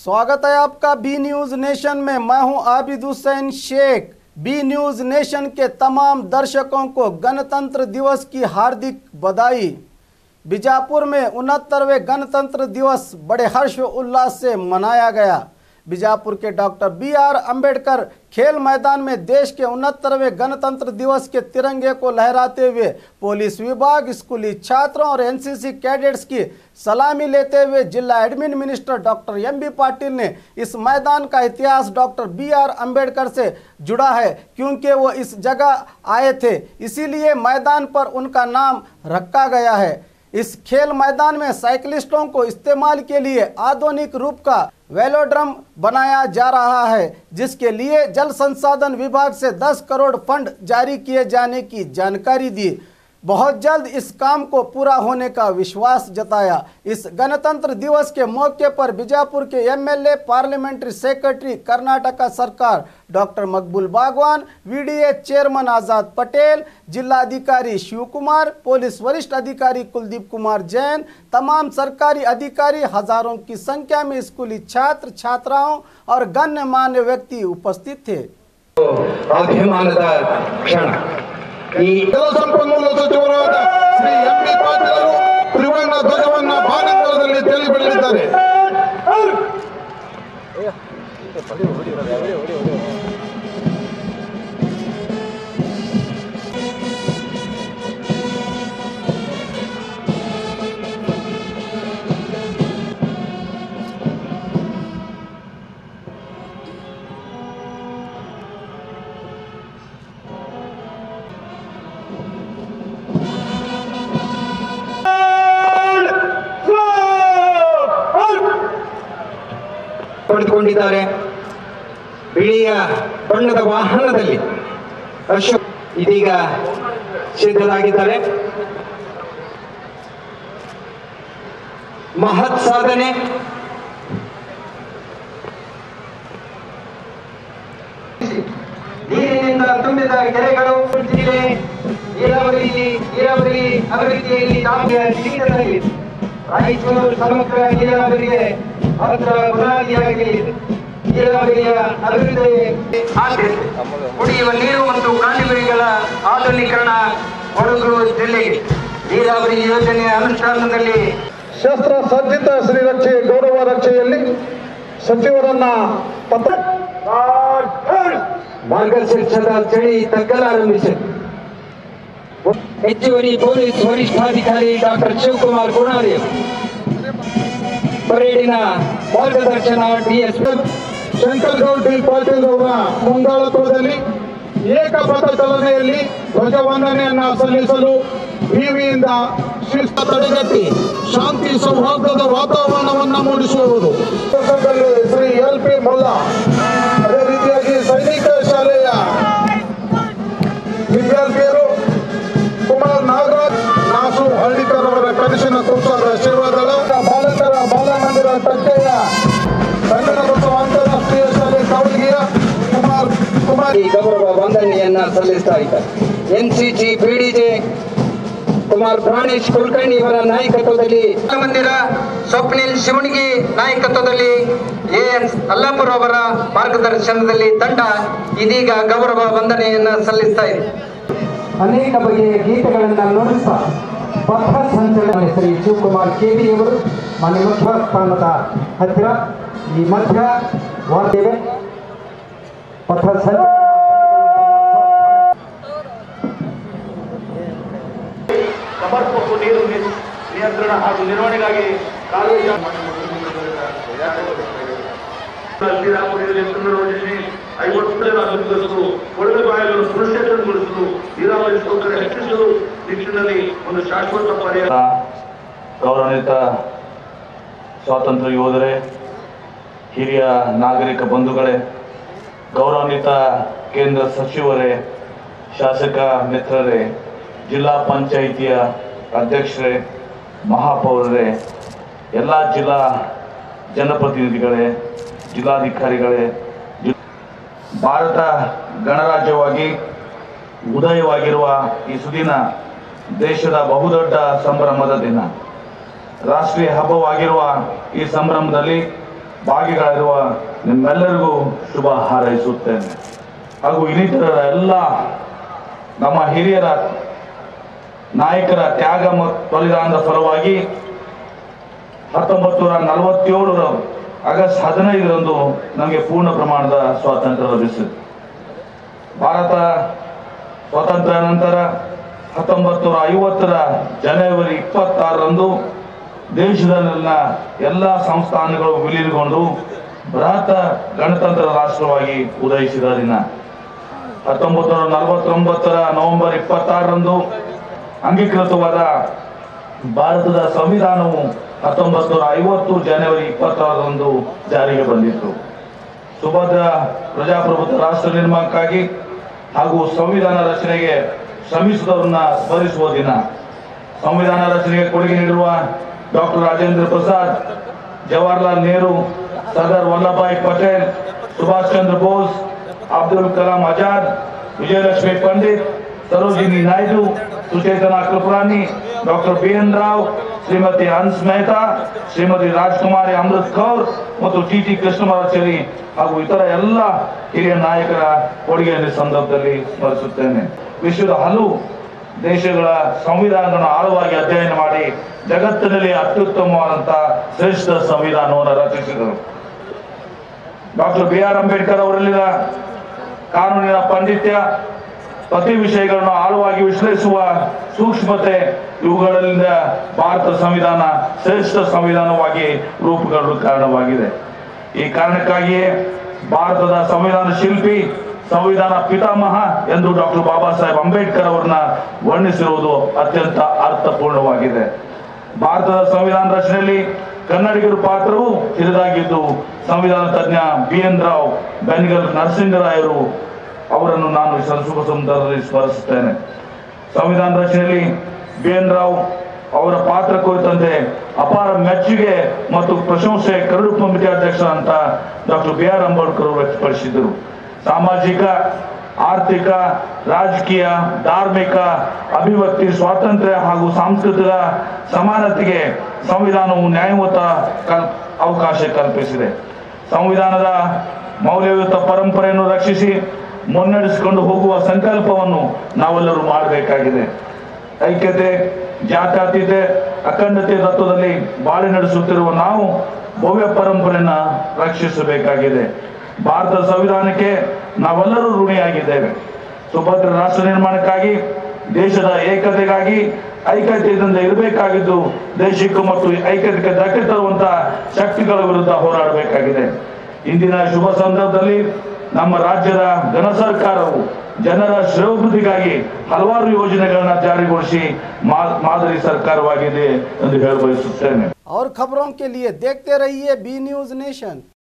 स्वागत है आपका बी न्यूज नेशन में मैं हूं Abid Hussain Sheikh B news nation के तमाम दर्शकों को गणतंत्र दिवस की हार्दिक बधाई बीजापुर में उनहत्तरवें गणतंत्र दिवस बड़े हर्ष व उल्लास से मनाया गया बीजापुर के डॉक्टर बी आर अंबेडकर खेल मैदान में देश के उनहत्तरवें गणतंत्र दिवस के तिरंगे को लहराते हुए पुलिस विभाग स्कूली छात्रों और एनसीसी कैडेट्स की सलामी लेते हुए जिला admin minister doctor M B Patil ने इस मैदान का इतिहास डॉक्टर बी आर अंबेडकर से जुड़ा है क्योंकि वो इस जगह आए थे इसीलिए मैदान पर उनका नाम रखा गया है इस खेल मैदान में साइकिलिस्टों को इस्तेमाल के लिए आधुनिक रूप का वेलोड्रम बनाया जा रहा है जिसके लिए जल संसाधन विभाग से 10 करोड़ फंड जारी किए जाने की जानकारी दी बहुत जल्द इस काम को पूरा होने का विश्वास जताया इस गणतंत्र दिवस के मौके पर बीजापुर के एमएलए पार्लियामेंट्री सेक्रेटरी कर्नाटका सरकार डॉक्टर मकबूल बागवान वीडीए चेयरमैन आजाद पटेल जिलाधिकारी शिव कुमार पुलिस वरिष्ठ अधिकारी कुलदीप कुमार जैन तमाम सरकारी अधिकारी हजारों की संख्या में स्कूली छात्र छात्राओं और गण्यमान्य व्यक्ति उपस्थित थे ಅಭಿಮಾನದ ಕ್ಷಣ ಈ ಜಲಸಂಪನ್ಮೂಲ ಸಚಿವರಾದ ಶ್ರೀ ಎಂ ಬಿ ಪಾಟೀಲರು ತ್ರಿವರ್ಣ ಧ್ವಜವನ್ನ ಬಾನಂಗಳದಲ್ಲಿ ತೇಲಿ ಬೆಳೆದಿದ್ದಾರೆ ಪಡೆದುಕೊಂಡಿದ್ದಾರೆ ಬಿಳಿಯ ಬಣ್ಣದ ವಾಹನದಲ್ಲಿ ಅಶೋಕ್ ಇದೀಗ ಸಿದ್ಧರಾಗಿದ್ದಾರೆ ಮಹತ್ ಸಾಧನೆ ನೀರಿನಿಂದ ತುಂಬಿದ ಕೆರೆಗಳು ಜಿಲ್ಲೆ ನೀರಾವರಿ ನೀರಾವರಿ ಅಭಿವೃದ್ಧಿಯಲ್ಲಿ ದಾಖಲೆಯ ಶೀಘ್ರದಲ್ಲಿ ರಾಯಚೂರು ಸಮಗ್ರ ನೀರಾವರಿಗೆ ಮಾತ್ರ ಬುನಾದಿಯಾಗಲಿದೆ ನೀರಾವರಿಯ ಅಭಿವೃದ್ಧಿ ಆದ್ಯತೆ ಕುಡಿಯುವ ನೀರು ಮತ್ತು ಕಾಲುವೆಗಳ ಆಧುನೀಕರಣ ಕೊಡಗು ಜಿಲ್ಲೆಗೆ ನೀರಾವರಿ ಯೋಜನೆಯ ಅನುಷ್ಠಾನದಲ್ಲಿ ಶಸ್ತ್ರ ಸಜ್ಜಿತ ಶ್ರೀರಕ್ಷೆ ಗೌರವ ರಕ್ಷೆಯಲ್ಲಿ ಸಚಿವರನ್ನ ಪತ್ರ ಮಾರ್ಗಶಿರ್ಷದ ಚಳಿ ತಗ್ಗಲಾರಂಭಿಸಿದೆ ಹೆಚ್ಚುವರಿ ಪೊಲೀಸ್ ವರಿಷ್ಠಾಧಿಕಾರಿ ಡಾಕ್ಟರ್ ಶಿವಕುಮಾರ್ ಗುಣಾರಿ ಪರೇಡಿನ ಮಾರ್ಗದರ್ಶನ ಡಿಎಸ್ ಶಂಕರ್ ಗೌಡ್ ಡಿ ಪಾಟೀಲ್ ಅವರ ಮುಂದಾಳತ್ವದಲ್ಲಿ ಏಕಪಥ ಚಲನೆಯಲ್ಲಿ ಧ್ವಜವಂದನೆಯನ್ನ ಸಲ್ಲಿಸಲು ವಿವಿಯಿಂದ ಶಿಸ್ತ ತಡೆಗಟ್ಟಿ ಶಾಂತಿ ಸೌಹಾರ್ದದ ವಾತಾವರಣವನ್ನ ಮೂಡಿಸುವುದು ಸಂದರ್ಭದಲ್ಲಿ ಶ್ರೀ ಎಲ್ ಪಿ ಮೊಲ್ಲಾ ಅದೇ ರೀತಿಯಾಗಿ ಸೈನಿಕ ಶಾಲೆಯ ವಿದ್ಯಾರ್ಥಿಯರು ಕುಮಾರ್ ನಾಗರಾಜ್ ನಾಸು ಹಳ್ಳಿಕರ್ ಅವರ ಕನಸಿನ ಕೂಸಾದ ಸೇವಾದಳ ಬಾಲಕರ ಬಾಲಮಂದಿರ ತಟ್ಟೆಯ ಕನ್ನಡ ಮತ್ತು ಅಂತಾರಾಷ್ಟ್ರೀಯ ಶಾಲೆ ಕಾವಲಿಗೆಯ ಕುಮಾರ್ ಕುಮಾರ್ ಈ ಗೌರವ ವಂದನೆಯನ್ನ ಸಲ್ಲಿಸ್ತಾ ಇದ್ದಾರೆ ಎನ್ಸಿಜಿ ಬಿಡಿಜೆ ಕುಮಾರ್ ಪ್ರಾಣೇಶ್ ಕುಲಕರ್ಣಿ ಅವರ ನಾಯಕತ್ವದಲ್ಲಿ ಮಂದಿರ ಸ್ವಪ್ನಿಲ್ ಶಿವಣಿಗಿ ನಾಯಕತ್ವದಲ್ಲಿ ಎ ಎನ್ ಅಲ್ಲಾಪುರ ಅವರ ಮಾರ್ಗದರ್ಶನದಲ್ಲಿ ತಂಡ ಇದೀಗ ಗೌರವ ವಂದನೆಯನ್ನ ಸಲ್ಲಿಸ್ತಾ ಇದೆ ಅನೇಕ ಬಗೆಯ ಗೀತೆಗಳನ್ನು ನುಡಿಸ್ತಾ ಪಥ ಸಂಚಲನ ಶ್ರೀ ಶಿವಕುಮಾರ್ ಕೆವಿ ಅವರು ಮನೆ ಮುಖ್ಯ ಸ್ಥಾನದ ಹತ್ತಿರ ಈ ಮಧ್ಯ ವಾದ್ದೇವೆ ಪಥ ಸಂಚಲನ ಸಮರ್ಪಕ ನೀರು ನಿ- ನಿಯಂತ್ರಣ ಹಾಗೂ ನಿರ್ವಹಣೆಗಾಗಿ ಕಾಲೇಜು ಶ್ರೀರಾಮುರಿಯಲ್ಲಿ ಪುನರ್ವಚನೆ ಐವತ್ತು ಜನ ಅಭಿವೃದ್ಧಿಸಲು ಕೊಳವೆ ಬಾಯಿಗಳನ್ನು ಪುನಶ್ಚೇತನಗೊಳಿಸಲು ನೀರಾವರಿ ಸೌಕರ್ಯ ಹೆಚ್ಚಿಸಲು ನಿಟ್ಟಿನಲ್ಲಿ ಒಂದು ಶಾಶ್ವತ ಪರಿಹಾರ ಗೌರವಾನ್ವಿತ ಸ್ವಾತಂತ್ರ್ಯ ಯೋಧರೇ ಹಿರಿಯ ನಾಗರಿಕ ಬಂಧುಗಳೇ ಗೌರವಾನ್ವಿತ ಕೇಂದ್ರ ಸಚಿವರೇ ಶಾಸಕ ಮಿತ್ರರೇ ಜಿಲ್ಲಾ ಪಂಚಾಯಿತಿಯ ಅಧ್ಯಕ್ಷರೇ ಮಹಾಪೌರರೇ ಎಲ್ಲ ಜಿಲ್ಲಾ ಜನಪ್ರತಿನಿಧಿಗಳೇ ಜಿಲ್ಲಾಧಿಕಾರಿಗಳೇ ಜಿ- ಭಾರತ ಗಣರಾಜ್ಯವಾಗಿ ಉದಯವಾಗಿರುವ ಈ ಸುದಿನ ದೇಶದ ಬಹುದೊಡ್ಡ ಸಂಭ್ರಮದ ದಿನ ರಾಷ್ಟ್ರೀಯ ಹಬ್ಬವಾಗಿರುವ ಈ ಸಂಭ್ರಮದಲ್ಲಿ ಭಾಗಿಗಳಾಗಿರುವ ನಿಮ್ಮೆಲ್ಲರಿಗೂ ಶುಭ ಹಾರೈಸುತ್ತೇನೆ ಹಾಗೂ ಇನ್ನಿತರ ಎಲ್ಲ ನಮ್ಮ ಹಿರಿಯರ ನಾಯಕರ ತ್ಯಾಗ ಮತ್ತು ಬಲಿದಾನದ ಫಲವಾಗಿ ಹತ್ತೊಂಬತ್ತು ನೂರ ನಲವತ್ತೇಳರ ಆಗಸ್ಟ್ ಹದಿನೈದರಂದು ನಮಗೆ ಪೂರ್ಣ ಪ್ರಮಾಣದ ಸ್ವಾತಂತ್ರ್ಯ ಲಭಿಸಿತು ಭಾರತ ಸ್ವಾತಂತ್ರ್ಯ ನಂತರ ಹತ್ತೊಂಬತ್ತು ನೂರ ಐವತ್ತರ ಜನವರಿ ಇಪ್ಪತ್ತಾರರಂದು ದೇಶದಲ್ಲಿನ ಎಲ್ಲ ಸಂಸ್ಥಾನಗಳು ವಿಲೀನಗೊಂಡು ಬೃಹತ್ ಗಣತಂತ್ರ ರಾಷ್ಟ್ರವಾಗಿ ಉದಯಿಸಿದ ದಿನ ಹತ್ತೊಂಬತ್ತು ನೂರ ನಲವತ್ತೊಂಬತ್ತರ ನವೆಂಬರ್ ಇಪ್ಪತ್ತಾರರಂದು ಅಂಗೀಕೃತವಾದ ಭಾರತದ ಸಂವಿಧಾನವು ಹತ್ತೊಂಬತ್ತು ನೂರ ಐವತ್ತು ಜನವರಿ ಇಪ್ಪತ್ತಾರರಂದು ಜಾರಿಗೆ ಬಂದಿತ್ತು ಸುಭದ್ರ ಪ್ರಜಾಪ್ರಭುತ್ವ ರಾಷ್ಟ್ರ ನಿರ್ಮಾಣಕ್ಕಾಗಿ ಹಾಗೂ ಸಂವಿಧಾನ ರಚನೆಗೆ ಶ್ರಮಿಸಿದವರನ್ನ ಸ್ಮರಿಸುವ ದಿನ ಸಂವಿಧಾನ ರಚನೆಗೆ ಕೊಡುಗೆ ನೀಡಿರುವ doctor Rajendra Prasad Jawaharlal Nehru Sardar Vallabhbhai Patel Subhash Chandra Bose Abdul Kalam Azad Vijayalakshmi Pandit Sarojini Naidu Suchetana Kripalani doctor B N Rao Shrimati Hans Mehta Shrimati Rajkumari Amrit Kaur ಮತ್ತು ಟಿ ಟಿ ಕೃಷ್ಣಮಾಚಾರಿ ಹಾಗೂ ಇತರ ಎಲ್ಲ ಹಿರಿಯ ನಾಯಕರ ಕೊಡುಗೆಯನ್ನು ಈ ಸಂದರ್ಭದಲ್ಲಿ ಸ್ಮರಿಸುತ್ತೇನೆ ವಿಶ್ವದ ಹಲವು ದೇಶಗಳ ಸಂವಿಧಾನಗಳನ್ನು ಆಳವಾಗಿ ಅಧ್ಯಯನ ಮಾಡಿ ಜಗತ್ತಿನಲ್ಲಿ ಅತ್ಯುತ್ತಮವಾದಂತಹ ಶ್ರೇಷ್ಠ ಸಂವಿಧಾನವನ್ನು ರಚಿಸಿದರು ಡಾಕ್ಟರ್ ಬಿ ಆರ್ ಅಂಬೇಡ್ಕರ್ ಅವರಲ್ಲಿನ ಕಾನೂನಿನ ಪಾಂಡಿತ್ಯ ಪ್ರತಿ ವಿಷಯಗಳನ್ನು ಆಳವಾಗಿ ವಿಶ್ಲೇಷಿಸುವ ಸೂಕ್ಷ್ಮತೆ ಇವುಗಳಿಂದ ಭಾರತ ಸಂವಿಧಾನ ಶ್ರೇಷ್ಠ ಸಂವಿಧಾನವಾಗಿ ರೂಪುಗೊಳ್ಳಲು ಕಾರಣವಾಗಿದೆ ಈ ಕಾರಣಕ್ಕಾಗಿಯೇ ಭಾರತದ ಸಂವಿಧಾನ ಶಿಲ್ಪಿ ಸಂವಿಧಾನ ಪಿತಾಮಹ ಎಂದು ಡಾಕ್ಟರ್ ಬಾಬಾ ಸಾಹೇಬ್ ಅಂಬೇಡ್ಕರ್ ಅವರನ್ನ ವರ್ಣಿಸಿರುವುದು ಅತ್ಯಂತ ಅರ್ಥಪೂರ್ಣವಾಗಿದೆ ಭಾರತದ ಸಂವಿಧಾನ ರಚನೆಯಲ್ಲಿ ಕನ್ನಡಿಗರ ಪಾತ್ರವು ಹಿರಿದಾಗಿದ್ದು ಸಂವಿಧಾನ ತಜ್ಞ ಬಿ ಎನ್ ರಾವ್ ಬೆನ್ಗಲ್ ನರಸಿಂಗರಾಯರು ಅವರನ್ನು ನಾನು ಈ ಶುಭ ಸಂದರ್ಭದಲ್ಲಿ ಸ್ಮರಿಸುತ್ತೇನೆ ಸಂವಿಧಾನ ರಚನೆಯಲ್ಲಿ ಬಿ ಎನ್ ರಾವ್ ಅವರ ಪಾತ್ರ ಕುರಿತಂತೆ ಅಪಾರ ಮೆಚ್ಚುಗೆ ಮತ್ತು ಪ್ರಶಂಸೆ ಕರಡು ಕಮಿಟಿ ಅಧ್ಯಕ್ಷರಂತ ಡಾಕ್ಟರ್ ಬಿ ಆರ್ ಅಂಬೇಡ್ಕರ್ ಅವರು ವ್ಯಕ್ತಪಡಿಸಿದರು ಸಾಮಾಜಿಕ ಆರ್ಥಿಕ ರಾಜಕೀಯ ಧಾರ್ಮಿಕ ಅಭಿವ್ಯಕ್ತಿ ಸ್ವಾತಂತ್ರ್ಯ ಹಾಗೂ ಸಾಂಸ್ಕೃತಿಕ ಸಮಾನತೆಗೆ ಸಂವಿಧಾನವು ನ್ಯಾಯಯುತ ಕಲ್ ಅವಕಾಶ ಕಲ್ಪಿಸಿದೆ ಸಂವಿಧಾನದ ಮೌಲ್ಯಯುತ ಪರಂಪರೆಯನ್ನು ರಕ್ಷಿಸಿ ಮುನ್ನಡೆಸಿಕೊಂಡು ಹೋಗುವ ಸಂಕಲ್ಪವನ್ನು ನಾವೆಲ್ಲರೂ ಮಾಡಬೇಕಾಗಿದೆ ಐಕ್ಯತೆ ಜಾತ್ಯತೀತೆ ಅಖಂಡತೆ ತತ್ವದಲ್ಲಿ ಬಾಳಿ ನಡೆಸುತ್ತಿರುವ ನಾವು ಭವ್ಯ ಪರಂಪರೆಯನ್ನ ರಕ್ಷಿಸಬೇಕಾಗಿದೆ ಭಾರತ ಸಂವಿಧಾನಕ್ಕೆ ನಾವೆಲ್ಲರೂ ಋಣಿಯಾಗಿದ್ದೇವೆ ಸುಭದ್ರ ರಾಷ್ಟ್ರ ನಿರ್ಮಾಣಕ್ಕಾಗಿ ದೇಶದ ಏಕತೆಗಾಗಿ ಐಕ್ಯತೆಯಿಂದ ಇರಬೇಕಾಗಿದ್ದು ದೇಶಕ್ಕೂ ಮತ್ತು ಐಕ್ಯತೆಗೆ ಧಕ್ಕೆ ತರುವಂತಹ ಶಕ್ತಿಗಳ ವಿರುದ್ಧ ಹೋರಾಡಬೇಕಾಗಿದೆ ಇಂದಿನ ಶುಭ ಸಂದರ್ಭದಲ್ಲಿ ನಮ್ಮ ರಾಜ್ಯದ ಘನ ಸರ್ಕಾರವು ಜನರ ಶ್ರೇಯೋಭಿವೃದ್ಧಿಗಾಗಿ ಹಲವಾರು ಯೋಜನೆಗಳನ್ನ ಜಾರಿಗೊಳಿಸಿ ಮಾ- ಮಾದರಿ ಸರ್ಕಾರವಾಗಿದೆ ಎಂದು ಹೇಳ ಬಯಸುತ್ತೇನೆ और खबरों के लिए देखते रहिए बी न्यूज नेशन